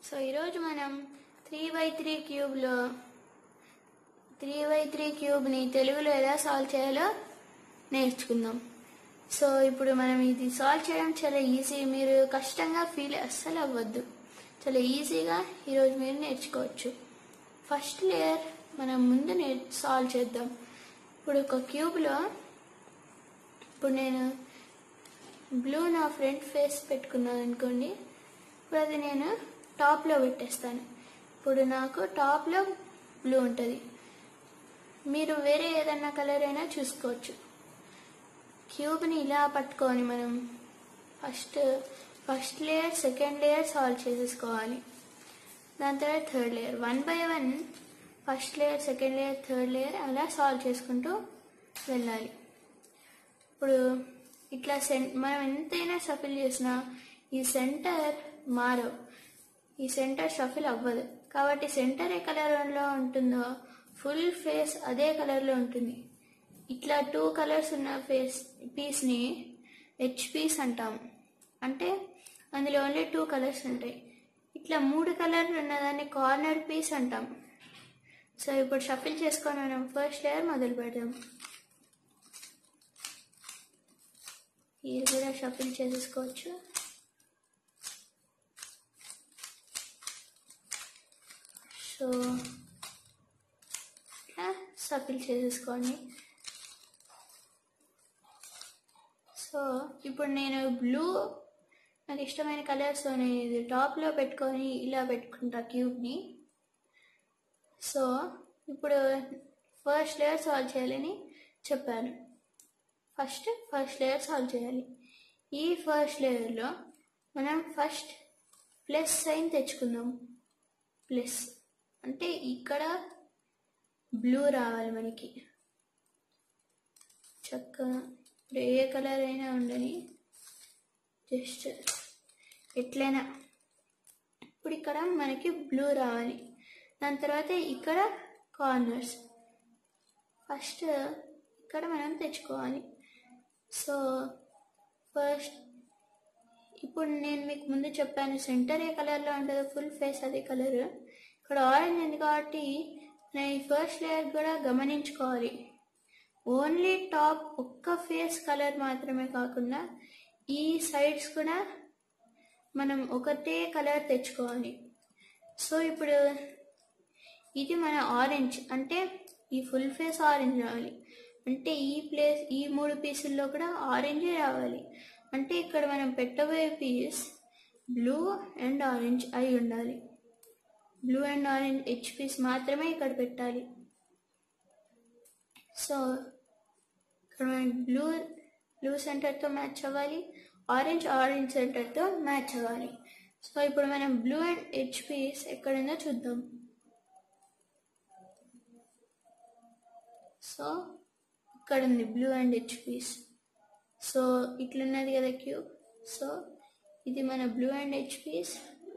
so ఈరోజు మనం three by three క్యూబ్లో త్రీ బై త్రీ క్యూబ్ని తెలుగులో ఎలా సాల్వ్ చేయాలో నేర్చుకుందాం సో ఇప్పుడు మనం ఇది సాల్వ్ చేయడం చాలా ఈజీ మీరు కష్టంగా ఫీల్ అస్సలు అవ్వద్దు చాలా ఈజీగా ఈరోజు మీరు నేర్చుకోవచ్చు ఫస్ట్ లేయర్ మనం ముందు నే సాల్వ్ చేద్దాం ఇప్పుడు ఒక క్యూబ్లో ఇప్పుడు నేను బ్లూ నా ఫ్రంట్ ఫేస్ పెట్టుకున్నాను అనుకోండి ఇప్పుడు అది నేను టాప్లో పెట్టేస్తాను ఇప్పుడు నాకు టాప్లో బ్లూ ఉంటుంది మీరు వేరే ఏదన్నా కలర్ అయినా చూసుకోవచ్చు క్యూబ్ని ఇలా పట్టుకొని మనం first first layer second layer solve చేసేసుకోవాలి దాని తర్వాత third layer one by one first layer second layer third layer అలా సాల్వ్ చేసుకుంటూ వెళ్ళాలి ఇప్పుడు ఇట్లా సెన్ మనం ఎంతైనా షఫిల్ చేసినా ఈ సెంటర్ మారవు ఈ సెంటర్ షఫిల్ అవ్వదు కాబట్టి సెంటర్ ఏ కలర్లో ఉంటుందో ఫుల్ ఫేస్ అదే కలర్లో ఉంటుంది ఇట్లా టూ కలర్స్ ఉన్న ఫేస్ పీస్ని హెచ్ పీస్ అంటాం అంటే అందులో ఓన్లీ టూ కలర్స్ ఉంటాయి ఇట్లా మూడు కలర్లు ఉన్నదాన్ని కార్నర్ పీస్ అంటాం సో ఇప్పుడు షఫిల్ చేసుకొని మనం ఫస్ట్ లేయర్ మొదలు పెడదాం ఇది కూడా షఫిల్ చేసేసుకోవచ్చు సో ఇట్లా షఫిల్ చేసేసుకోండి సో ఇప్పుడు నేను బ్లూ నాకు ఇష్టమైన కలర్స్ నేను ఇది టాప్లో పెట్టుకొని ఇలా పెట్టుకుంటా క్యూబ్ని సో ఇప్పుడు ఫస్ట్ లేయర్ సాల్వ్ చేయాలని చెప్పాను ఫస్ట్ ఫస్ట్ లేయర్ సాల్వ్ చేయాలి ఈ ఫస్ట్ లేయర్లో మనం ఫస్ట్ ప్లస్ సైన్ తెచ్చుకుందాం ప్లస్ అంటే ఇక్కడ బ్లూ రావాలి మనకి చక్కగా ఇప్పుడు ఏ కలర్ అయినా ఉండని జస్ట్ ఎట్లయినా ఇప్పుడు ఇక్కడ మనకి బ్లూ రావాలి దాని తర్వాత ఇక్కడ కార్నర్స్ ఫస్ట్ ఇక్కడ మనం తెచ్చుకోవాలి సో ఫస్ట్ ఇప్పుడు నేను మీకు ముందు చెప్పాను సెంటర్ ఏ కలర్లో ఉంటుందో ఫుల్ ఫేస్ అదే కలర్ ఇక్కడ ఆరెంజ్ ఉంది కాబట్టి నేను ఈ ఫస్ట్ లేయర్ కూడా గమనించుకోవాలి ఓన్లీ టాప్ ఒక్క ఫేస్ కలర్ మాత్రమే కాకుండా ఈ సైడ్స్ కూడా మనం ఒకటే కలర్ తెచ్చుకోవాలి సో ఇప్పుడు ఇది మన ఆరెంజ్ అంటే ఈ ఫుల్ ఫేస్ ఆరెంజ్ రావాలి అంటే ఈ ప్లేస్ ఈ మూడు పీసుల్లో కూడా ఆరెంజే రావాలి అంటే ఇక్కడ మనం పెట్టబోయే పీస్ బ్లూ అండ్ ఆరెంజ్ అయి ఉండాలి blue and orange edge piece మాత్రమే ఇక్కడ పెట్టాలి సో ఇక్కడ మనకి బ్లూ బ్లూ సెంటర్తో మ్యాచ్ అవ్వాలి ఆరెంజ్ ఆరెంజ్ సెంటర్తో మ్యాచ్ అవ్వాలి సో ఇప్పుడు మనం బ్లూ అండ్ హెచ్ పీస్ ఎక్కడుందో చూద్దాం సో ఇక్కడ ఉంది blue and edge piece so ఇట్లున్నది కదా క్యూబ్ సో ఇది మన blue and edge piece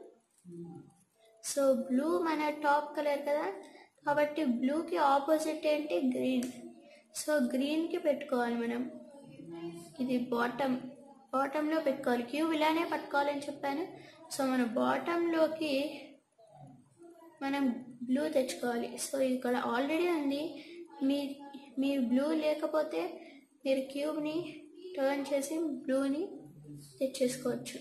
so blue మన టాప్ కలర్ కదా కాబట్టి బ్లూకి ఆపోజిట్ ఏంటి గ్రీన్ సో గ్రీన్కి పెట్టుకోవాలి మనం ఇది బాటమ్ బాటంలో పెట్టుకోవాలి క్యూబ్ ఇలానే పట్టుకోవాలని చెప్పాను సో మన బాటంలోకి మనం బ్లూ తెచ్చుకోవాలి సో ఇక్కడ ఆల్రెడీ ఉంది మీ మీరు బ్లూ లేకపోతే మీరు క్యూబ్ని టర్న్ చేసి బ్లూని తెచ్చేసుకోవచ్చు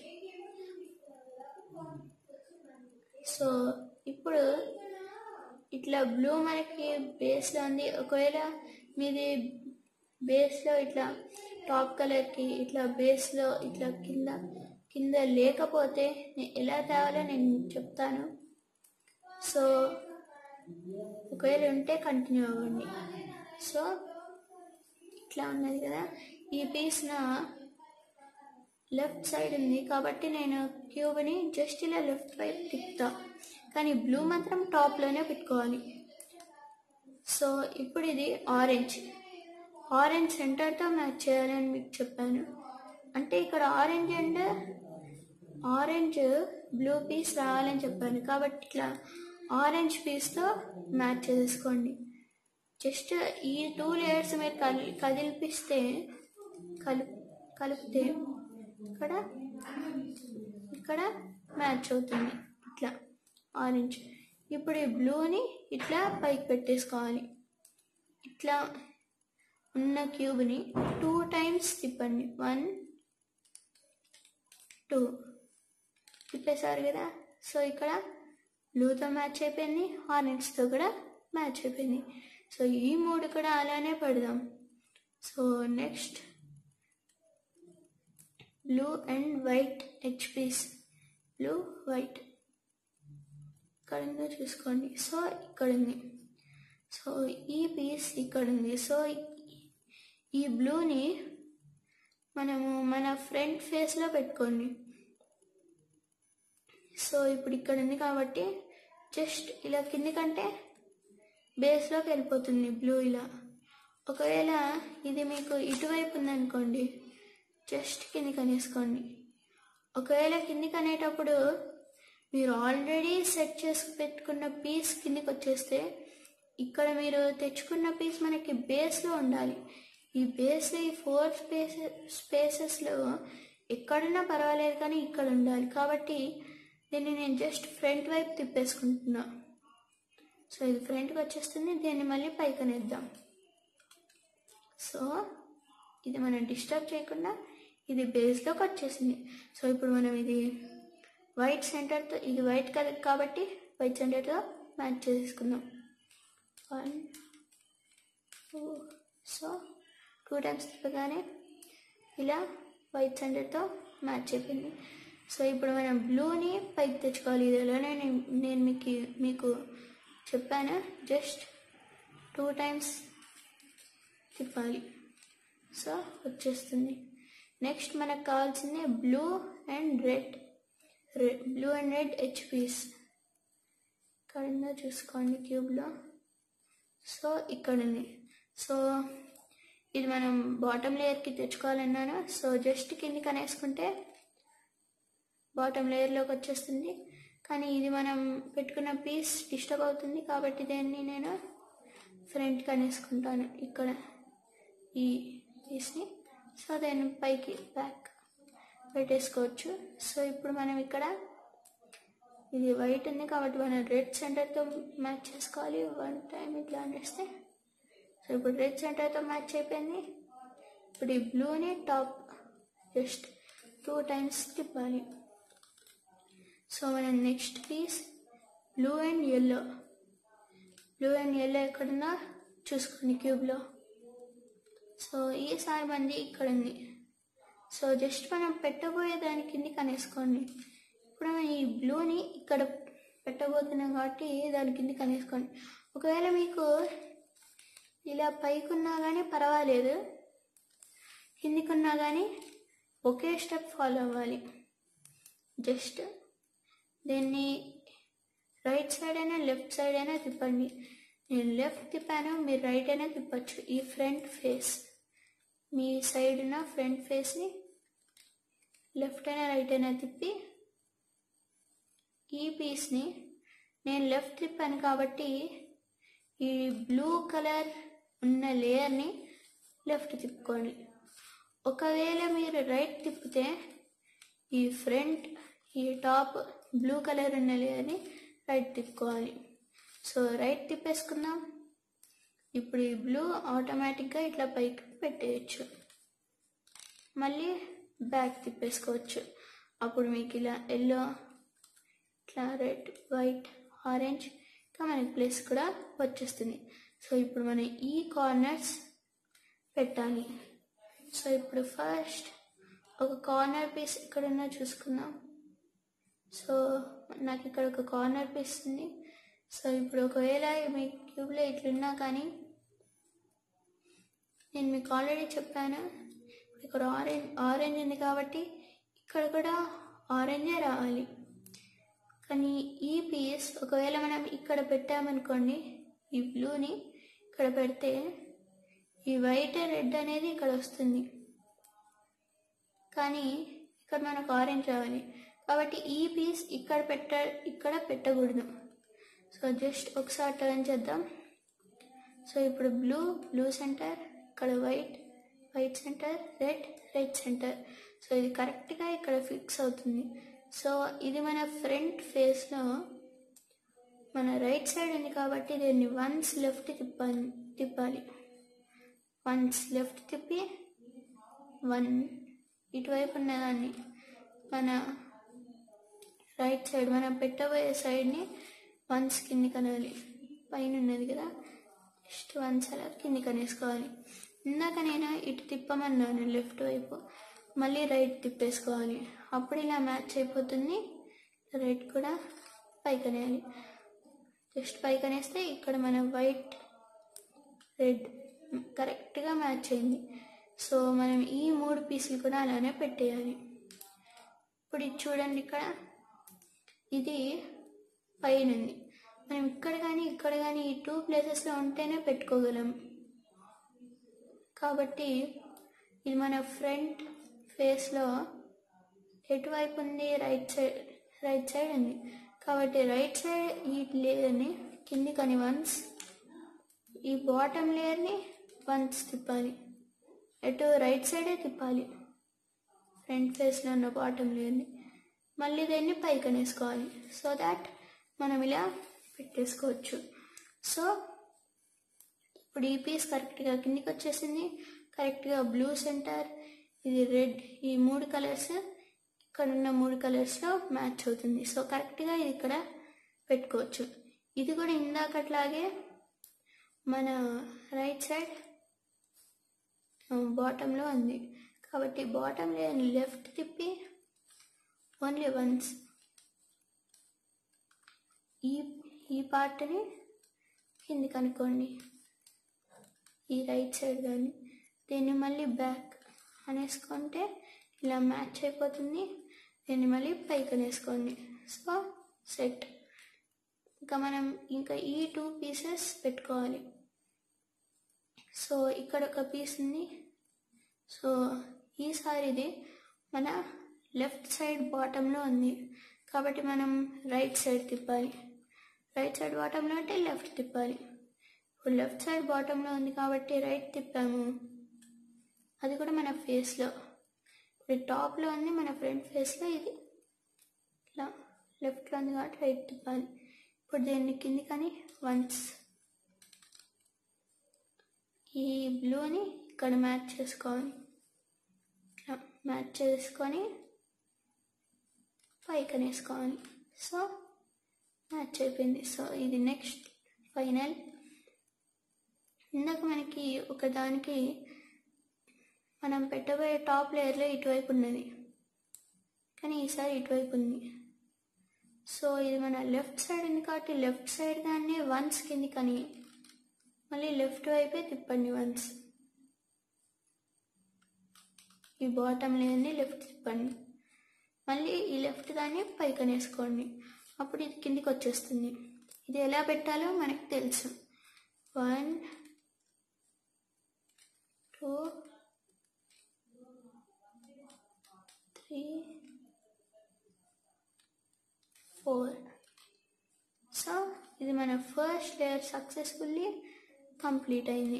సో ఇప్పుడు ఇట్లా బ్లూ మనకి బేస్లో ఉంది ఒకవేళ మీది బేస్లో ఇట్లా టాప్ కలర్కి ఇట్లా బేస్లో ఇట్లా కింద కింద లేకపోతే నేను ఎలా తేవాలో నేను చెప్తాను సో ఒకవేళ ఉంటే కంటిన్యూ అవ్వండి సో ఇట్లా ఉన్నది కదా ఈ పీస్ నా లెఫ్ట్ సైడ్ ఉంది కాబట్టి నేను క్యూబ్ని జస్ట్ ఇలా లెఫ్ట్ వైపు తిప్పుతా కానీ బ్లూ మాత్రం టాప్లోనే పెట్టుకోవాలి సో ఇప్పుడు ఇది ఆరెంజ్ ఆరెంజ్ సెంటర్తో మ్యాచ్ చేయాలని మీకు చెప్పాను అంటే ఇక్కడ orange and orange blue piece రావాలని చెప్పాను కాబట్టి ఇట్లా ఆరెంజ్ పీస్తో మ్యాచ్ చేసుకోండి జస్ట్ ఈ టూ లేయర్స్ మీరు కలి కదిలిపిస్తే కలు కలిపితే ఇక్కడ ఇక్కడ మ్యాచ్ అవుతుంది ఇట్లా ఆరెంజ్ ఇప్పుడు ఈ బ్లూని ఇట్లా పైకి పెట్టేసుకోవాలి ఇట్లా ఉన్న క్యూబ్ని టూ టైమ్స్ తిప్పండి వన్ టూ తిప్పేశారు కదా సో ఇక్కడ బ్లూతో మ్యాచ్ అయిపోయింది ఆరెంజ్తో కూడా మ్యాచ్ అయిపోయింది సో ఈ మూడు కూడా అలానే పెడదాం so next blue and white edge piece blue white ఇక్కడ ఉందో చూసుకోండి సో ఇక్కడ ఉంది సో ఈ పీస్ ఇక్కడ ఉంది సో ఈ బ్లూని మనము మన ఫ్రంట్ ఫేస్లో పెట్టుకోండి సో ఇప్పుడు ఇక్కడ ఉంది కాబట్టి జస్ట్ ఇలా కిందికంటే బేస్లోకి వెళ్ళిపోతుంది బ్లూ ఇలా ఒకవేళ ఇది మీకు ఇటువైపు ఉందనుకోండి జస్ట్ కిందికి అనేసుకోండి ఒకవేళ కిందికి అనేటప్పుడు మీరు ఆల్రెడీ సెట్ చేసి పెట్టుకున్న పీస్ కిందికి వచ్చేస్తే ఇక్కడ మీరు తెచ్చుకున్న పీస్ మనకి బేస్లో ఉండాలి ఈ బేస్ ఈ ఫోర్ స్పేసెస్ స్పేసెస్లో ఎక్కడున్నా పర్వాలేదు కానీ ఇక్కడ ఉండాలి కాబట్టి దీన్ని నేను జస్ట్ ఫ్రంట్ వైపు తిప్పేసుకుంటున్నా సో ఇది ఫ్రంట్కి వచ్చేస్తుంది దీన్ని మళ్ళీ పైకి అనేద్దాం సో ఇది మనం డిస్టర్బ్ చేయకుండా ఇది బేస్లోకి వచ్చేసింది సో ఇప్పుడు మనం ఇది వైట్ సెంటర్తో ఇది వైట్ కలర్ కాబట్టి వైట్ సెంటర్తో మ్యాచ్ చేసుకుందాం one two so two times తిప్పగానే ఇలా వైట్ సెంటర్తో మ్యాచ్ అయిపోయింది సో ఇప్పుడు మనం బ్లూని పైకి తెచ్చుకోవాలి ఇది ఎలానే నేను నేను మీకు మీకు చెప్పాను జస్ట్ టూ టైమ్స్ తిప్పాలి సో వచ్చేస్తుంది నెక్స్ట్ మనకు కావాల్సింది blue and red red blue and red edge piece ఇక్కడ ఉందో చూసుకోండి క్యూబ్లో సో ఇక్కడ ఉంది సో ఇది మనం బాటమ్ లేయర్కి తెచ్చుకోవాలన్నాను సో జస్ట్ కిందికి అనేసుకుంటే బాటమ్ లేయర్లోకి వచ్చేస్తుంది కానీ ఇది మనం పెట్టుకున్న పీస్ డిస్టర్బ్ అవుతుంది కాబట్టి దీన్ని నేను ఫ్రంట్కి అనేసుకుంటాను ఇక్కడ ఈ పీస్ని సో దాన్ని పైకి బ్యాక్ పెట్టేసుకోవచ్చు సో ఇప్పుడు మనం ఇక్కడ ఇది వైట్ ఉంది కాబట్టి మనం రెడ్ సెంటర్తో మ్యాచ్ చేసుకోవాలి వన్ టైం ఇట్లా అనేస్తే సో ఇప్పుడు రెడ్ సెంటర్తో మ్యాచ్ అయిపోయింది ఇప్పుడు ఈ బ్లూని టాప్ జస్ట్ టూ టైమ్స్ తిప్పాలి సో మనం next piece blue and yellow blue and yellow ఎక్కడుందో చూసుకోండి క్యూబ్లో సో ఈసారి మంది ఇక్కడ ఉంది సో జస్ట్ మనం పెట్టబోయే దాని కింది కనేసుకోండి ఇప్పుడు మనం ఈ బ్లూని ఇక్కడ పెట్టబోతున్నాం కాబట్టి దాని కింది కనేసుకోండి ఒకవేళ మీకు ఇలా పైకున్నా కానీ పర్వాలేదు కిందికున్నా కానీ ఒకే స్టెప్ ఫాలో అవ్వాలి జస్ట్ దీన్ని రైట్ సైడ్ అయినా లెఫ్ట్ సైడ్ అయినా తిప్పండి నేను లెఫ్ట్ తిప్పాను మీరు రైట్ అయినా తిప్పచ్చు ఈ ఫ్రంట్ ఫేస్ మీ సైడ్ ఉన్న ఫ్రంట్ ఫేస్ని లెఫ్ట్ అయినా రైట్ అయినా తిప్పి ఈ పీస్ని నేను లెఫ్ట్ తిప్పాను కాబట్టి ఈ బ్లూ కలర్ ఉన్న లేయర్ని లెఫ్ట్ తిప్పుకోండి ఒకవేళ మీరు రైట్ తిప్పితే ఈ ఫ్రంట్ ఈ టాప్ బ్లూ కలర్ ఉన్న లేయర్ని రైట్ తిప్పుకోవాలి సో రైట్ తిప్పేసుకుందాం ఇప్పుడు ఈ బ్లూ ఆటోమేటిక్గా ఇట్లా పైకి పెట్టేయచ్చు మళ్ళీ బ్యాక్ తిప్పేసుకోవచ్చు అప్పుడు మీకు ఇలా ఎల్లో ఇట్లా రెడ్ వైట్ ఆరెంజ్ ఇంకా మనకి ప్లేస్ కూడా వచ్చేస్తుంది సో ఇప్పుడు మనం ఈ కార్నర్స్ పెట్టాలి సో ఇప్పుడు ఫస్ట్ ఒక కార్నర్ పీస్ ఎక్కడున్నా చూసుకుందాం సో నాకు ఇక్కడ ఒక కార్నర్ పీస్ ఉంది సో ఇప్పుడు ఒకవేళ మీ క్యూబ్లో ఇట్లున్నా కానీ నేను మీకు ఆల్రెడీ చెప్పాను ఇక్కడ ఆరెంజ్ ఆరెంజ్ ఉంది కాబట్టి ఇక్కడ కూడా ఆరెంజే రావాలి కానీ ఈ పీస్ ఒకవేళ మనం ఇక్కడ పెట్టామనుకోండి ఈ బ్లూని ఇక్కడ పెడితే ఈ వైట్ రెడ్ అనేది ఇక్కడ వస్తుంది కానీ ఇక్కడ మనకు ఆరెంజ్ రావాలి కాబట్టి ఈ పీస్ ఇక్కడ పెట్ట ఇక్కడ పెట్టకూడదు సో జస్ట్ ఒకసారి టర్న్ చేద్దాం సో ఇప్పుడు బ్లూ బ్లూ సెంటర్ ఇక్కడ white white centre red red centre so ఇది కరెక్ట్గా ఇక్కడ ఫిక్స్ అవుతుంది సో ఇది మన ఫ్రంట్ ఫేస్లో మన రైట్ సైడ్ ఉంది కాబట్టి దీన్ని వన్స్ లెఫ్ట్ తిప్పాలి తిప్పాలి వన్స్ లెఫ్ట్ తిప్పి వన్ ఇటువైపు ఉన్నదాన్ని మన రైట్ సైడ్ మనం పెట్టబోయే సైడ్ని వన్స్ కింది కనాలి పైన ఉన్నది కదా జస్ట్ వన్స్ అలా కింది కనేసుకోవాలి ఇందాక నేను ఇటు తిప్పమన్నాను లెఫ్ట్ వైపు మళ్ళీ రైట్ తిప్పేసుకోవాలి అప్పుడు ఇలా మ్యాచ్ అయిపోతుంది రైట్ కూడా పైకనేయాలి జస్ట్ పైకనేస్తే ఇక్కడ మన వైట్ రెడ్ కరెక్ట్గా మ్యాచ్ అయింది సో మనం ఈ మూడు పీసులు కూడా అలానే పెట్టేయాలి ఇప్పుడు ఇది చూడండి ఇక్కడ ఇది పైన ఉంది మనం ఇక్కడ కానీ ఇక్కడ కానీ ఈ టూ ప్లేసెస్లో ఉంటేనే పెట్టుకోగలం కాబట్టి ఇది మన ఫ్రంట్ ఫేస్లో ఎటువైపు ఉంది రైట్ సైడ్ రైట్ సైడ్ ఉంది కాబట్టి రైట్ సైడ్ ఈ లేయర్ని కింది కానీ వన్స్ ఈ బాటమ్ లేయర్ని వన్స్ తిప్పాలి ఎటు రైట్ సైడే తిప్పాలి ఫ్రంట్ ఫేస్లో ఉన్న బాటమ్ లేయర్ని మళ్ళీ దీన్ని పైకి అనేసుకోవాలి సో దాట్ మనం ఇలా పెట్టేసుకోవచ్చు సో ఇప్పుడు ఈ పీస్ కరెక్ట్గా కిందికి వచ్చేసింది కరెక్ట్గా బ్లూ సెంటర్ ఇది రెడ్ ఈ మూడు కలర్స్ ఇక్కడ ఉన్న మూడు కలర్స్లో మ్యాచ్ అవుతుంది సో కరెక్ట్గా ఇది ఇక్కడ పెట్టుకోవచ్చు ఇది కూడా ఇందాకట్లాగే మన రైట్ సైడ్ బాటంలో ఉంది కాబట్టి బాటంలో లెఫ్ట్ తిప్పి ఓన్లీ వన్స్ ఈ ఈ పార్ట్ని కిందికి అనుకోండి ఈ రైట్ సైడ్ కానీ దీన్ని మళ్ళీ బ్యాక్ అనేసుకుంటే ఇలా మ్యాచ్ అయిపోతుంది దీన్ని మళ్ళీ పైకి అనేసుకోండి సో సెట్ ఇంకా మనం ఇంకా ఈ టూ పీసెస్ పెట్టుకోవాలి సో ఇక్కడ ఒక పీస్ ఉంది సో ఈసారి ఇది మన లెఫ్ట్ సైడ్ బాటంలో ఉంది కాబట్టి మనం రైట్ సైడ్ తిప్పాలి రైట్ సైడ్ బాటంలో అంటే లెఫ్ట్ తిప్పాలి ఇప్పుడు లెఫ్ట్ సైడ్ బాటంలో ఉంది కాబట్టి రైట్ తిప్పాము అది కూడా మన ఫేస్లో ఇప్పుడు టాప్లో ఉంది మన ఫ్రంట్ ఫేస్లో ఇది ఇట్లా లెఫ్ట్లో ఉంది కాబట్టి రైట్ తిప్పాలి ఇప్పుడు దీన్ని కింది కానీ వన్స్ ఈ బ్లూని ఇక్కడ మ్యాచ్ చేసుకోవాలి ఇట్లా మ్యాచ్ చేసుకొని పైకి అనేసుకోవాలి సో మ్యాచ్ అయిపోయింది సో ఇది నెక్స్ట్ ఫైనల్ ఇందాక మనకి ఒక దానికి మనం పెట్టబోయే టాప్ లేయర్లో ఇటువైపు ఉన్నది కానీ ఈసారి ఇటువైపు ఉంది సో ఇది మన లెఫ్ట్ సైడ్ ఉంది కాబట్టి లెఫ్ట్ సైడ్ దాన్ని వన్స్ కింది కానీ మళ్ళీ లెఫ్ట్ వైపే తిప్పండి వన్స్ ఈ బాటమ్ లేని లెఫ్ట్ తిప్పండి మళ్ళీ ఈ లెఫ్ట్ దాన్ని పైకి వేసుకోండి అప్పుడు ఇది కిందికి వచ్చేస్తుంది ఇది ఎలా పెట్టాలో మనకు తెలుసు one two three four so ఇది మన ఫస్ట్ లేయర్ సక్సెస్ఫుల్లీ కంప్లీట్ అయింది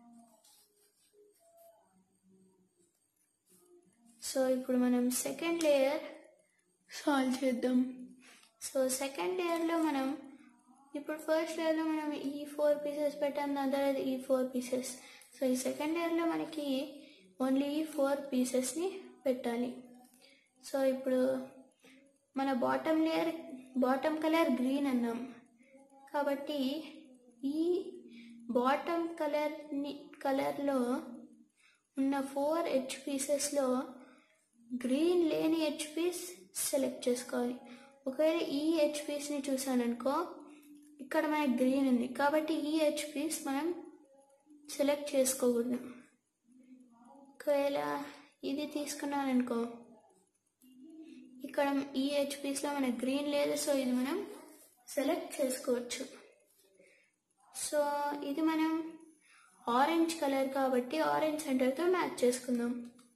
సో ఇప్పుడు మనం సెకండ్ లేయర్ సాల్వ్ చేద్దాం సో సెకండ్ లేయర్లో మనం ఇప్పుడు ఫస్ట్ లేయర్లో మనం ఈ ఫోర్ పీసెస్ పెట్టాం దాని తర్వాత ఈ ఫోర్ పీసెస్ సో ఈ సెకండ్ లేయర్లో మనకి ఓన్లీ ఈ ఫోర్ పీసెస్ని పెట్టాలి సో ఇప్పుడు మన bottom layer bottom colour green అన్నాం కాబట్టి ఈ బాటమ్ కలర్ని కలర్లో ఉన్న ఫోర్ హెచ్ పీసెస్లో గ్రీన్ లేని హెచ్ పీస్ సెలెక్ట్ చేసుకోవాలి ఒకవేళ ఈ హెచ్ పీస్ని చూసాననుకో ఇక్కడ మనకి గ్రీన్ ఉంది కాబట్టి ఈ హెచ్ పీస్ మనం సెలెక్ట్ చేసుకోకూడదు ఒకవేళ ఇది తీసుకున్నాననుకో ఇక్కడ ఈ హెచ్ పీస్లో మనకి గ్రీన్ లేదు సో ఇది మనం సెలెక్ట్ చేసుకోవచ్చు సో ఇది మనం ఆరెంజ్ కలర్ కాబట్టి ఆరెంజ్ సెంటర్తో మ్యాచ్ చేసుకుందాం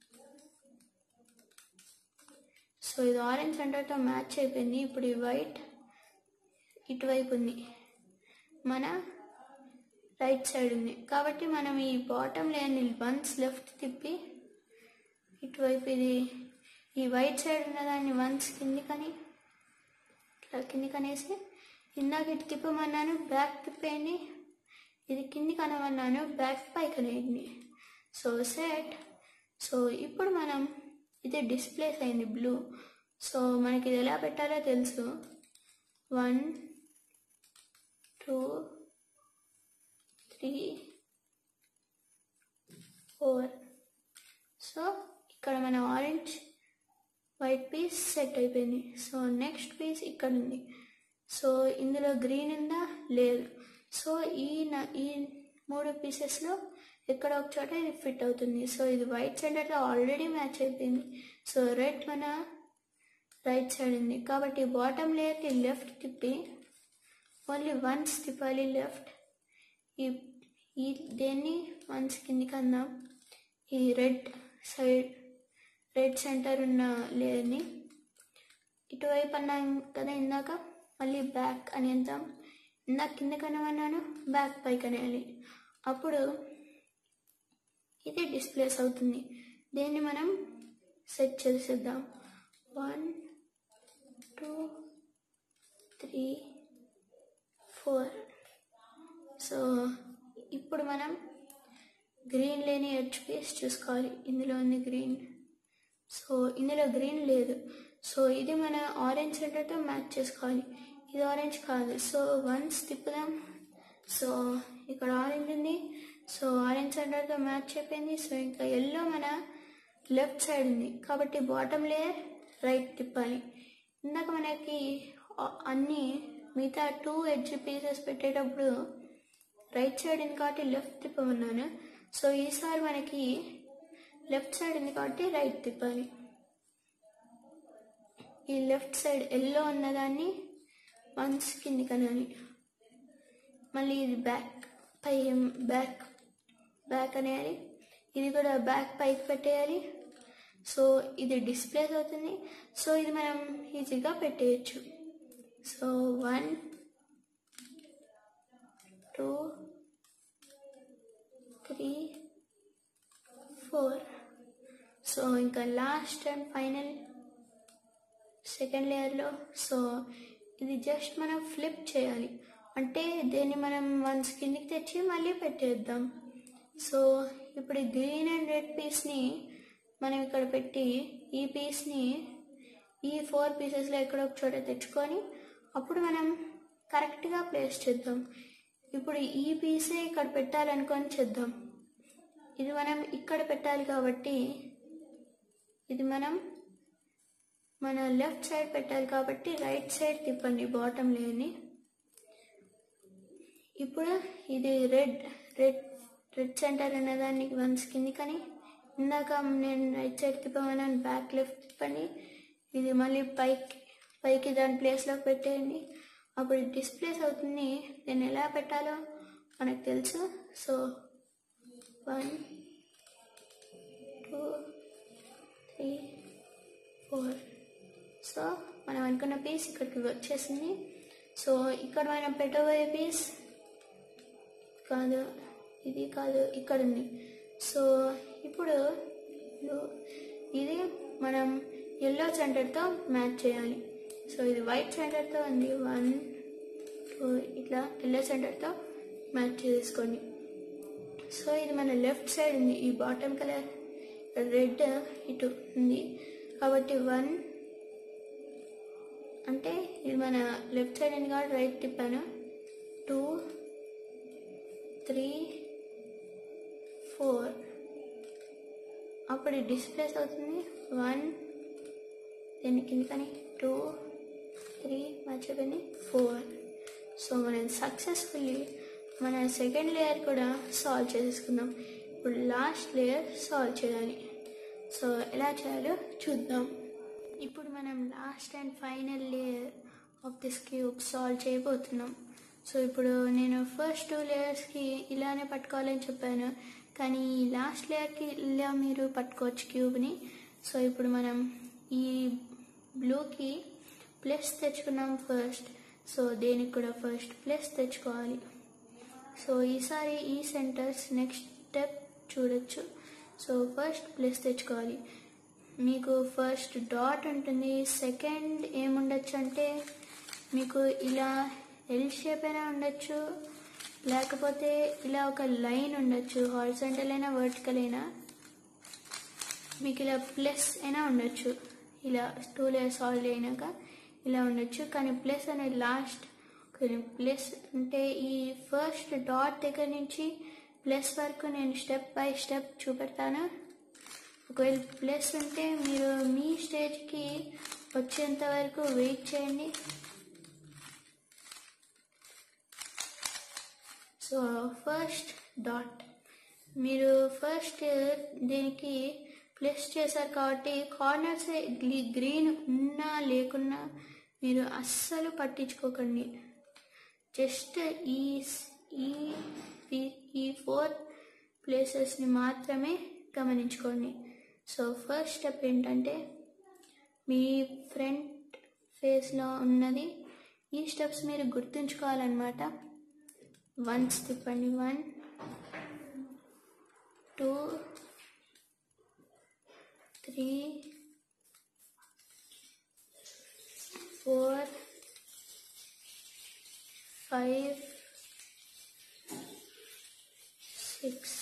సో ఇది ఆరెంజ్ సెంటర్తో మ్యాచ్ అయిపోయింది ఇప్పుడు ఈ వైట్ ఇటువైపు ఉంది మన రైట్ సైడ్ ఉంది కాబట్టి మనం ఈ బాటమ్ లేని వన్స్ లెఫ్ట్ తిప్పి ఇటువైపు ఇది ఈ వైట్ సైడ్ ఉన్న దాన్ని వన్స్ కింది కని ఇట్లా కింది కనేసి ఇందాక ఇటు తిప్పమన్నాను బ్యాక్ తిప్పేయండి ఇది కింది కనమన్నాను బ్యాక్ పైకి అనేయండి సో సెట్ సో ఇప్పుడు మనం ఇది డిస్ప్లేస్ అయింది బ్లూ సో మనకి ఇది ఎలా పెట్టాలో తెలుసు one two three four so ఇక్కడ మన ఆరెంజ్ వైట్ పీస్ సెట్ అయిపోయింది సో నెక్స్ట్ పీస్ ఇక్కడ ఉంది సో ఇందులో గ్రీన్ ఉందా లేదు సో ఈ న- ఈ మూడు పీసెస్లో ఎక్కడ ఒక చోట ఇది ఫిట్ అవుతుంది సో ఇది వైట్ సెంటర్తో ఆల్రెడీ మ్యాచ్ అయిపోయింది సో రెడ్ మన రైట్ సైడ్ ఉంది కాబట్టి బాటమ్ లేయర్కి లెఫ్ట్ తిప్పి ఓన్లీ వన్స్ తిప్పాలి లెఫ్ట్ ఈ ఈ దేన్ని వన్స్ కిందికి అందాం ఈ రెడ్ సైడ్ రెడ్ సెంటర్ ఉన్న లేయర్ని ఇటువైపు అన్నాం కదా ఇందాక మళ్ళీ బ్యాక్ అని అందాం ఇందాక కింద కనమన్నాను బ్యాక్ పైకి అనేయాలి అప్పుడు ఇది డిస్ప్లేస్ అవుతుంది దీన్ని మనం సెట్ చేసేద్దాం one two three four so ఇప్పుడు మనం గ్రీన్ లేని ఎడ్జ్ పీస్ చూసుకోవాలి ఇందులో ఉంది గ్రీన్ సో ఇందులో గ్రీన్ లేదు సో ఇది మన ఆరెంజ్ సెంటర్తో మ్యాచ్ చేసుకోవాలి ఇది ఆరెంజ్ కాదు సో వన్స్ తిప్పుదాం సో ఇక్కడ ఆరెంజ్ ఉంది సో ఆరెంజ్ సెంటర్తో మ్యాచ్ అయిపోయింది సో ఇంకా ఎల్లో మన లెఫ్ట్ సైడ్ ఉంది కాబట్టి బాటమ్ లేయర్ రైట్ తిప్పాలి ఇందాక మనకి ఆ- అన్ని మిగతా టూ ఎడ్జ్ పీసెస్ పెట్టేటప్పుడు రైట్ సైడ్ ఉంది కాబట్టి లెఫ్ట్ తిప్పమన్నాను సో ఈసారి మనకి లెఫ్ట్ సైడ్ ఉంది కాబట్టి రైట్ తిప్పాలి ఈ లెఫ్ట్ సైడ్ ఎల్లో ఉన్నదాన్ని వన్స్ కింది కనాలి మళ్ళీ ఇది బ్యాక్ పై బ్యాక్ బ్యాక్ అనేయాలి ఇది కూడా బ్యాక్ పైకి పెట్టేయాలి సో ఇది డిస్ప్లేస్ అవుతుంది సో ఇది మనం ఈజీగా పెట్టేయచ్చు so one two three four so ఇంకా లాస్ట్ అండ్ ఫైనల్ సెకండ్ లేయర్లో సో ఇది జస్ట్ మనం ఫ్లిప్ చేయాలి అంటే దీన్ని మనం వన్స్ కిందికి తెచ్చి మళ్ళీ పెట్టేద్దాం సో ఇప్పుడు ఈ గ్రీన్ అండ్ రెడ్ పీస్ని మనం ఇక్కడ పెట్టి ఈ పీస్ని ఈ ఫోర్ పీసెస్లో ఎక్కడో ఒక చోట తెచ్చుకొని అప్పుడు మనం కరెక్ట్గా ప్లేస్ చేద్దాం ఇప్పుడు ఈ పీసే ఇక్కడ పెట్టాలనుకొని చేద్దాం ఇది మనం ఇక్కడ పెట్టాలి కాబట్టి ఇది మనం మన లెఫ్ట్ సైడ్ పెట్టాలి కాబట్టి రైట్ సైడ్ తిప్పండి బాటమ్ లేని ఇప్పుడు ఇది రెడ్ రెడ్ రెడ్ సెంటర్ అనేదాన్ని వన్స్ కింది కానీ ఇందాక నేను రైట్ సైడ్ తిప్పమన్నాను బ్యాక్ లెఫ్ట్ తిప్పండి ఇది మళ్ళీ పైకి పైకి దాని ప్లేస్లోకి పెట్టేయండి అప్పుడు డిస్ప్లేస్ అవుతుంది నేను ఎలా పెట్టాలో మనకు తెలుసు so one two three four so మనం అనుకున్న పీస్ ఇక్కడికి వచ్చేసింది సో ఇక్కడ మనం పెట్టబోయే పీస్ కాదు ఇది కాదు ఇక్కడ ఉంది సో ఇప్పుడు లో- ఇది మనం ఎల్లో సెంటర్తో మ్యాచ్ చేయాలి సో ఇది వైట్ సెంటర్తో ఉంది వన్ టూ ఇట్లా ఎల్లో సెంటర్తో మ్యాచ్ చేసుకోండి సో ఇది మన లెఫ్ట్ సైడ్ ఉంది ఈ బాటమ్ కలర్ రెడ్ ఇటు ఉంది కాబట్టి వన్ అంటే ఇది మన లెఫ్ట్ సైడ్ ఉంది కాబట్టి రైట్ తిప్పాను టూ త్రీ ఫోర్ అప్పుడు డిస్ప్లేస్ అవుతుంది వన్ దీని కింద కానీ టూ త్రీ మర్చిపోయింది ఫోర్ సో మనం సక్సెస్ఫుల్లీ మన సెకండ్ లేయర్ కూడా సాల్వ్ చేసుకుందాం ఇప్పుడు లాస్ట్ లేయర్ సాల్వ్ చేయాలి సో ఎలా చేయాలో చూద్దాం ఇప్పుడు మనం last and final layer of this cube solve చేయబోతున్నాం సో ఇప్పుడు నేను ఫస్ట్ టూ లేయర్స్కి ఇలానే పట్టుకోవాలని చెప్పాను కానీ ఈ లాస్ట్ లేయర్కి ఇలా మీరు పట్టుకోవచ్చు క్యూబ్ని సో ఇప్పుడు మనం ఈ బ్లూకి ప్లస్ తెచ్చుకున్నాం ఫస్ట్ సో దేనికి కూడా ఫస్ట్ ప్లస్ తెచ్చుకోవాలి సో ఈసారి ఈ సెంటర్స్ నెక్స్ట్ స్టెప్ చూడొచ్చు సో ఫస్ట్ ప్లస్ తెచ్చుకోవాలి మీకు ఫస్ట్ డాట్ ఉంటుంది సెకండ్ ఏముండొచ్చు అంటే మీకు ఇలా ఎల్ షేప్ అయినా ఉండొచ్చు లేకపోతే ఇలా ఒక లైన్ ఉండొచ్చు హారిజంటల్ అయినా వర్టికల్ అయినా మీకు ఇలా ప్లస్ అయినా ఉండొచ్చు ఇలా టూ లేయర్స్ సాల్వ్ అయినాక ఇలా ఉండొచ్చు కానీ ప్లస్ అనేది లాస్ట్ ప్లస్ అంటే ఈ ఫస్ట్ డాట్ దగ్గర నుంచి ప్లస్ వరకు నేను స్టెప్ బై స్టెప్ చూపెడతాను ఒకవేళ ప్లస్ ఉంటే మీరు మీ స్టేజ్కి వచ్చేంత వరకు వెయిట్ చేయండి సో ఫస్ట్ డాట్ మీరు ఫస్ట్ దీనికి ప్లస్ చేశారు కాబట్టి కార్నర్స్ గ్రీన్ ఉన్నా లేకున్నా మీరు అస్సలు పట్టించుకోకండి జస్ట్ ఈ ఈ ఈ- ఈ ఫోర్ ప్లేసెస్ని మాత్రమే గమనించుకోండి సో ఫస్ట్ స్టెప్ ఏంటంటే మీ ఫ్రంట్ ఫేస్లో ఉన్నది ఈ స్టెప్స్ మీరు గుర్తుంచుకోవాలన్నమాట వన్స్ తిప్పండి one two three four five six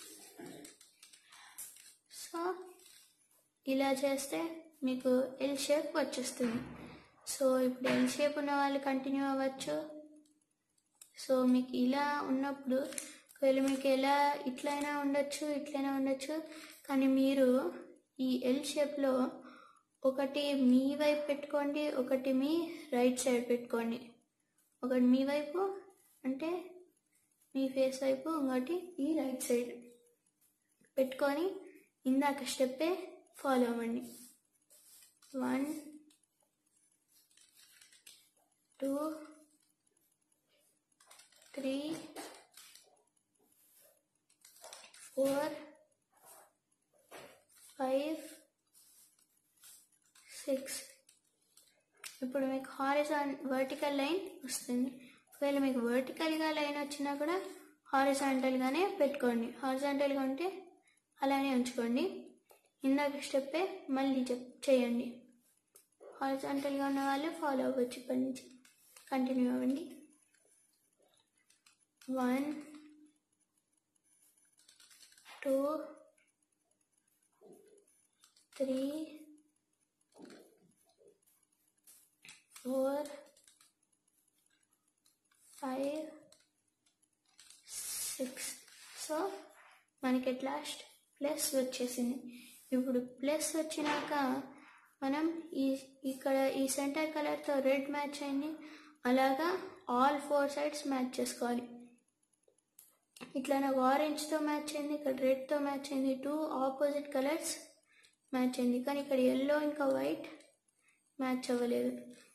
so ఇలా చేస్తే మీకు ఎల్ షేప్ వచ్చేస్తుంది సో ఇప్పుడు ఎల్ షేప్ ఉన్న వాళ్ళు కంటిన్యూ అవ్వచ్చు సో మీకు ఇలా ఉన్నప్పుడు ఒకవేళ మీకు ఎలా ఇట్లయినా ఉండొచ్చు ఇట్లయినా ఉండొచ్చు కానీ మీరు ఈ ఎల్ షేప్లో ఒకటి మీ వైపు పెట్టుకోండి ఒకటి మీ రైట్ సైడ్ పెట్టుకోండి ఒకటి మీ వైపు అంటే మీ ఫేస్ వైపు ఇంకోటి ఈ రైట్ సైడ్ పెట్టుకొని ఇందాక స్టెప్పే ఫాలో అవ్వండి one two three four five six ఇప్పుడు మీకు హారిజాన్ వర్టికల్ లైన్ వస్తుంది ఒకవేళ మీకు వర్టికల్గా లైన్ వచ్చినా కూడా హారిజాంటల్గానే పెట్టుకోండి హారిజాంటల్గా ఉంటే అలానే ఉంచుకోండి ఇందాక స్టెప్పే మళ్ళీ చెప్ చేయండి హారిజాంటల్గా ఉన్న వాళ్ళు ఫాలో అవ్వచ్చు ఇప్పటి నుంచి కంటిన్యూ అవ్వండి one two three four five six so మనకి ఎట్ లాస్ట్ ప్లస్ వచ్చేసింది ఇప్పుడు ప్లస్ వచ్చినాక మనం ఈ ఇక్కడ ఈ సెంటర్ కలర్తో రెడ్ మ్యాచ్ అయింది అలాగా ఆల్ ఫోర్ సైడ్స్ మ్యాచ్ చేసుకోవాలి ఇట్లా నాకు ఆరెంజ్తో మ్యాచ్ అయింది ఇక్కడ రెడ్తో మ్యాచ్ అయింది టూ ఆపోజిట్ కలర్స్ మ్యాచ్ అయింది కానీ ఇక్కడ ఎల్లో ఇంకా వైట్ మ్యాచ్ అవ్వలేదు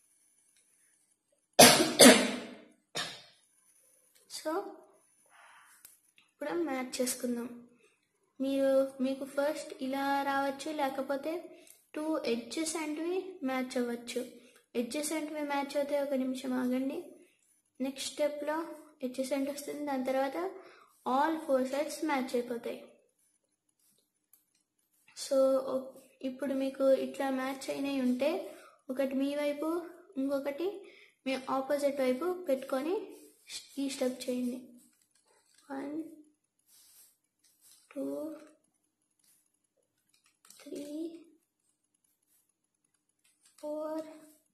సో ఇప్పుడు మ్యాచ్ చేసుకుందాం మీరు మీకు ఫస్ట్ ఇలా రావచ్చు లేకపోతే టూ ఎడ్జెస్ అంటివి మ్యాచ్ అవ్వచ్చు ఎడ్జెస్ అంటివి మ్యాచ్ అవుతాయి ఒక నిమిషం ఆగండి నెక్స్ట్ స్టెప్లో ఎడ్జెస్ అంట్ వస్తుంది దాని తర్వాత ఆల్ ఫోర్ సైడ్స్ మ్యాచ్ అయిపోతాయి సో ఒ- ఇప్పుడు మీకు ఇట్లా మ్యాచ్ అయినవి ఉంటే ఒకటి మీ వైపు ఇంకొకటి మీ ఆపోజిట్ వైపు పెట్టుకొని ఈ స్టెప్ చేయండి one two three four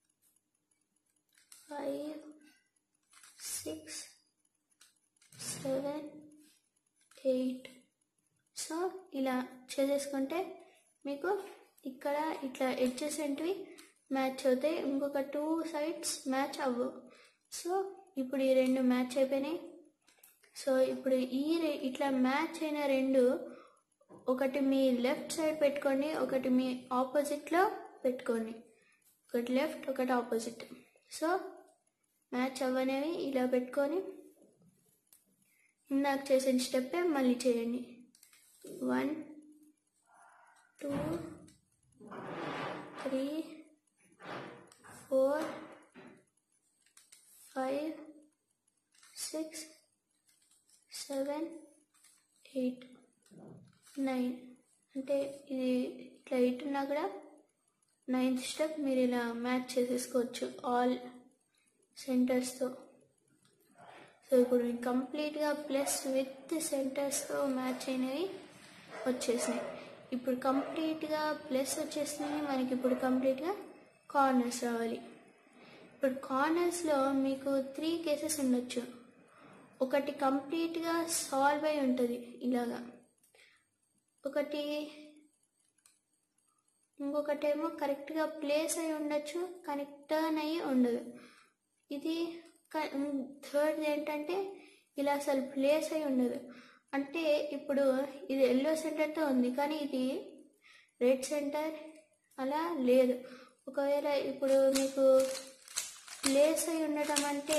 five six seven eight so ఇలా చేసేసుకుంటే మీకు ఇక్కడ ఇట్లా ఎడ్జెస్ ఏంటివి మ్యాచ్ అవుతాయి ఇంకొక టూ సైడ్స్ మ్యాచ్ అవ్వవు సో ఇప్పుడు ఈ రెండు మ్యాచ్ అయిపోయినాయి సో ఇప్పుడు ఈ రె- ఇట్లా మ్యాచ్ అయిన రెండు ఒకటి మీ లెఫ్ట్ సైడ్ పెట్టుకోండి ఒకటి మీ ఆపోజిట్లో పెట్టుకోండి ఒకటి లెఫ్ట్ ఒకటి ఆపోజిట్ సో మ్యాచ్ అవ్వనేవి ఇలా పెట్టుకొని ఇందాక చేసిన స్టెప్పే మళ్ళీ చేయండి one two three four five six seven eight nine అంటే ఇది ఇట్లా ఎయిట్ ఉన్నా కూడా నైన్త్ స్టెప్ మీరు ఇలా మ్యాచ్ చేసేసుకోవచ్చు ఆల్ సెంటర్స్తో సో ఇప్పుడు కంప్లీట్గా ప్లస్ విత్ సెంటర్స్తో మ్యాచ్ అయినవి వచ్చేసినాయి ఇప్పుడు కంప్లీట్గా ప్లస్ వచ్చేసినాయి మనకి ఇప్పుడు కంప్లీట్గా కార్నర్స్ రావాలి ఇప్పుడు కార్నర్స్లో మీకు త్రీ కేసెస్ ఉండొచ్చు ఒకటి కంప్లీట్గా సాల్వ్ అయి ఉంటుంది ఇలాగా ఒకటి ఇంకొకటేమో కరెక్ట్గా ప్లేస్ అయి ఉండొచ్చు కానీ టర్న్ అయ్యి ఉండదు ఇది థర్డ్ ఏంటంటే ఇలా అసలు ప్లేస్ అయి ఉండదు అంటే ఇప్పుడు ఇది ఎల్లో సెంటర్తో ఉంది కానీ ఇది రెడ్ సెంటర్ అలా లేదు ఒకవేళ ఇప్పుడు మీకు ప్లేస్ అయి ఉండటం అంటే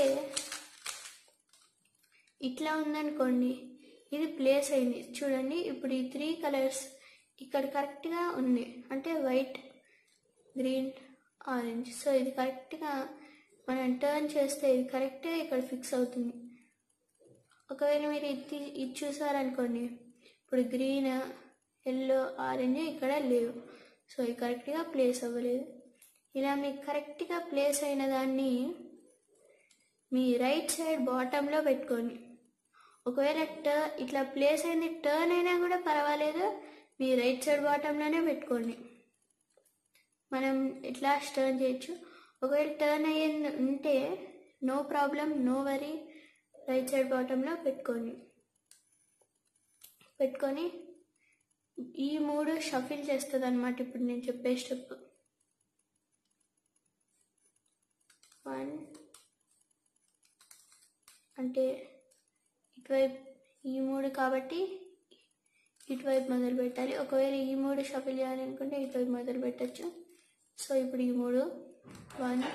ఇట్లా ఉందనుకోండి ఇది ప్లేస్ అయింది చూడండి ఇప్పుడు ఈ త్రీ కలర్స్ ఇక్కడ కరెక్ట్గా ఉంది అంటే వైట్ గ్రీన్ ఆరెంజ్ సో ఇది కరెక్ట్గా మనం టర్న్ చేస్తే ఇది కరెక్ట్గా ఇక్కడ ఫిక్స్ అవుతుంది ఒకవేళ మీరు ఇది ఇది చూసారనుకోండి ఇప్పుడు గ్రీన్ ఎల్లో ఆరెంజ్ ఇక్కడ లేవు సో ఇది కరెక్ట్గా ప్లేస్ అవ్వలేదు ఇలా మీకు కరెక్ట్గా ప్లేస్ అయిన దాన్ని మీ రైట్ సైడ్ బాటంలో పెట్టుకోండి ఒకవేళ టర్ ఇట్లా ప్లేస్ అయింది టర్న్ అయినా కూడా పర్వాలేదు మీ రైట్ సైడ్ బాటంలోనే పెట్టుకోండి మనం ఇట్లా టర్న్ చేయొచ్చు ఒకవేళ టర్న్ అయ్యింది ఉంటే no problem no worry right side బాటంలో పెట్టుకోండి పెట్టుకొని ఈ మూడు షఫిల్ చేస్తుంది అనమాట ఇప్పుడు నేను చెప్పే స్టెప్ వన్ అంటే ఇటువైపు ఈ మూడు కాబట్టి ఇటువైపు మొదలు పెట్టాలి ఒకవేళ ఈ మూడు షఫిల్ చేయాలనుకుంటే ఇటువైపు మొదలు పెట్టచ్చు సో ఇప్పుడు ఈ మూడు one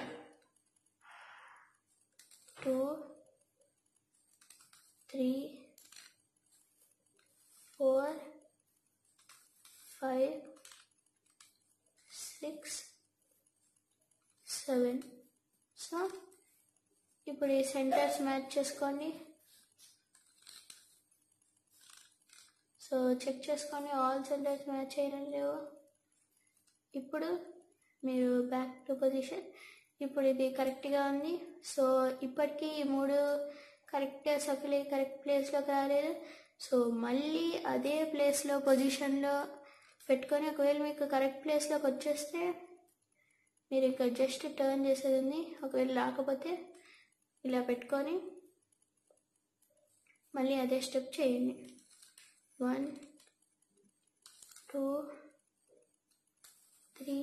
two three four five six seven so ఇప్పుడు ఈ సెంటర్స్ మ్యాచ్ చేసుకోండి సో చెక్ చేసుకోండి ఆల్ సెంటర్స్ మ్యాచ్ అయినా లేవు ఇప్పుడు మీరు బ్యాక్ టు పొజిషన్ ఇప్పుడు ఇది కరెక్ట్గా ఉంది సో ఇప్పటికీ ఈ మూడు కరెక్ట్గా సఫిల్ కరెక్ట్ ప్లేస్లోకి రాలేదు సో మళ్ళీ అదే ప్లేస్లో పొజిషన్లో పెట్టుకొని ఒకవేళ మీకు కరెక్ట్ ప్లేస్లోకి వచ్చేస్తే మీరు ఇక్కడ జస్ట్ టర్న్ చేసేది ఉంది ఒకవేళ రాకపోతే ఇలా పెట్టుకొని మళ్ళీ అదే స్టెప్ చేయండి one two three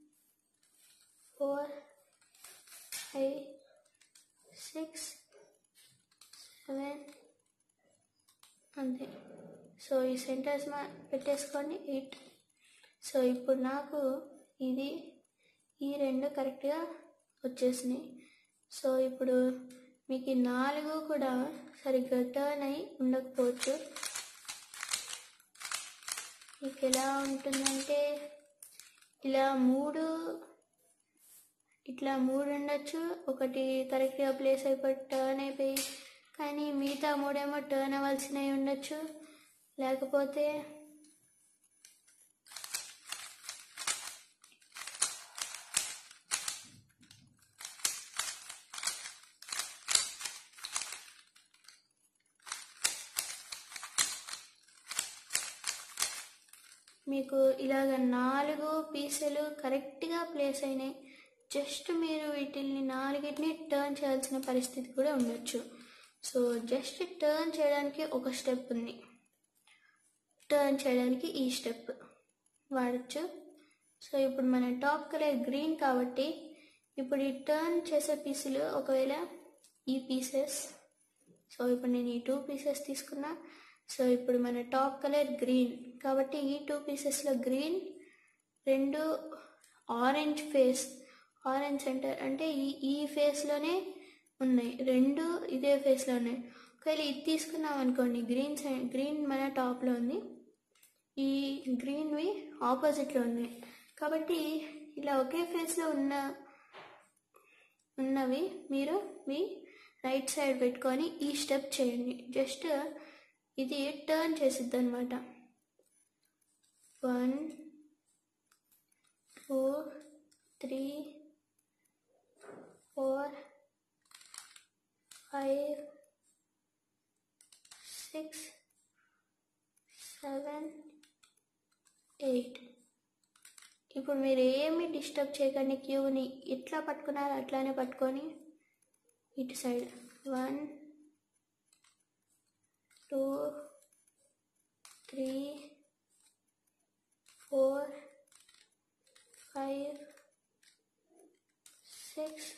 four five six seven అంతే సో ఈ సెంటర్స్ మా పెట్టేసుకోండి ఎయిట్ సో ఇప్పుడు నాకు ఇది ఈ రెండు కరెక్ట్గా వచ్చేసినాయి సో ఇప్పుడు మీకు ఈ నాలుగు కూడా సరిగ్గా టర్న్ అయి ఉండకపోవచ్చు మీకు ఎలా ఉంటుందంటే ఇలా మూడు ఇట్లా మూడు ఉండొచ్చు ఒకటి కరెక్ట్గా ప్లేస్ అయిపోయి టర్న్ అయిపోయి కానీ మిగతా మూడేమో టర్న్ అవ్వాల్సినవి ఉండొచ్చు లేకపోతే మీకు ఇలాగ నాలుగు పీసులు కరెక్ట్గా ప్లేస్ అయినాయి జస్ట్ మీరు వీటిని నాలుగిటిని టర్న్ చేయాల్సిన పరిస్థితి కూడా ఉండొచ్చు సో జస్ట్ టర్న్ చేయడానికి ఒక స్టెప్ ఉంది టర్న్ చేయడానికి ఈ స్టెప్ వాడచ్చు సో ఇప్పుడు మన టాప్ కలర్ గ్రీన్ కాబట్టి ఇప్పుడు ఈ టర్న్ చేసే పీసులు ఒకవేళ ఈ పీసెస్ సో ఇప్పుడు నేను ఈ టూ పీసెస్ తీసుకున్నా సో ఇప్పుడు మన టాప్ కలర్ గ్రీన్ కాబట్టి ఈ టూ పీసెస్లో గ్రీన్ రెండు ఆరెంజ్ ఫేస్ ఆరెంజ్ సెంటర్ అంటే ఈ ఈ ఫేస్లోనే ఉన్నాయి రెండు ఇదే ఫేస్లో ఉన్నాయి ఒకవేళ ఇది తీసుకున్నాం అనుకోండి గ్రీన్ సై- గ్రీన్ మన టాప్లో ఉంది ఈ గ్రీన్వి ఆపోజిట్లో ఉన్నాయి కాబట్టి ఇలా ఒకే ఫేస్లో ఉన్న ఉన్నవి మీరు మీ రైట్ సైడ్ పెట్టుకొని ఈ స్టెప్ చేయండి జస్ట్ ఇది టర్న్ చేసిద్ది అనమాట one two three four five six seven eight ఇప్పుడు మీరు ఏమి డిస్టర్బ్ చేయకండి క్యూని ఎట్లా పట్టుకున్నారో అట్లానే పట్టుకొని ఇటు side one two three four five six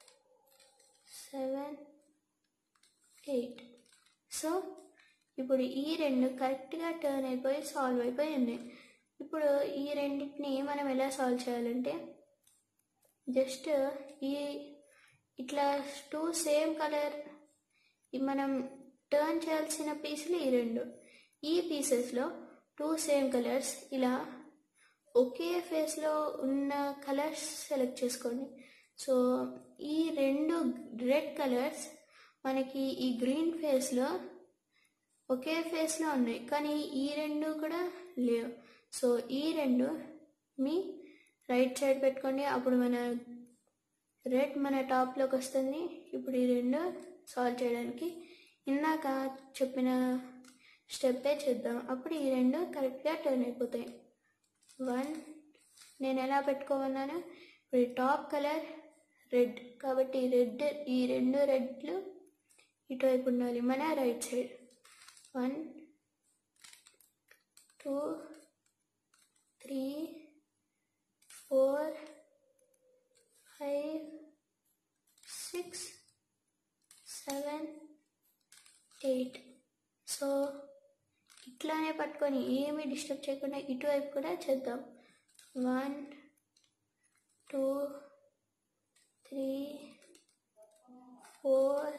seven eight so ఇప్పుడు ఈ రెండు కరెక్ట్గా టర్న్ అయిపోయి సాల్వ్ అయిపోయి ఉన్నాయి ఇప్పుడు ఈ రెండింటిని మనం ఎలా సాల్వ్ చేయాలంటే జస్ట్ ఈ ఇట్లా టూ సేమ్ కలర్ మనం టర్న్ చేయాల్సిన పీసులు ఈ రెండు ఈ పీసెస్లో టూ సేమ్ కలర్స్ ఇలా ఒకే ఫేస్లో ఉన్న కలర్స్ సెలెక్ట్ చేసుకోండి సో ఈ రెండు రెడ్ కలర్స్ మనకి ఈ గ్రీన్ ఫేస్లో ఒకే ఫేస్లో ఉన్నాయి కానీ ఈ రెండు కూడా లేవు సో ఈ రెండు మీ రైట్ సైడ్ పెట్టుకోండి అప్పుడు మన రెడ్ మన టాప్లోకి వస్తుంది ఇప్పుడు ఈ రెండు సాల్వ్ చేయడానికి ఇందాక చెప్పిన స్టెప్పే చేద్దాం అప్పుడు ఈ రెండు కరెక్ట్గా టర్న్ అయిపోతాయి వన్ నేను ఎలా పెట్టుకోమన్నాను ఇప్పుడు ఈ టాప్ కలర్ రెడ్ కాబట్టి రెడ్ ఈ రెండు రెడ్లు ఇటువైపు ఉండాలి మన right side one two three four five six seven eight so ఇట్లానే పట్టుకొని ఏమీ డిస్టర్బ్ చేయకుండా ఇటువైపు కూడా చేద్దాం one two three four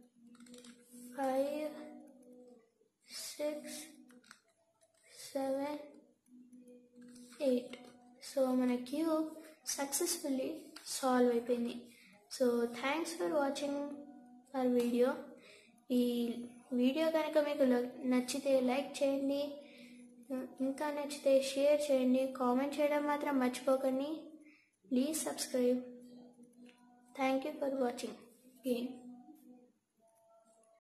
five six seven eight so మన క్యూబ్ సక్సెస్ఫుల్లీ సాల్వ్ అయిపోయింది so thanks for watching our video ఈ వీడియో కనుక మీకు ల- నచ్చితే లైక్ చేయండి ఇంకా నచ్చితే షేర్ చేయండి కామెంట్ చేయడం మాత్రం మర్చిపోకండి please subscribe thank you for watching game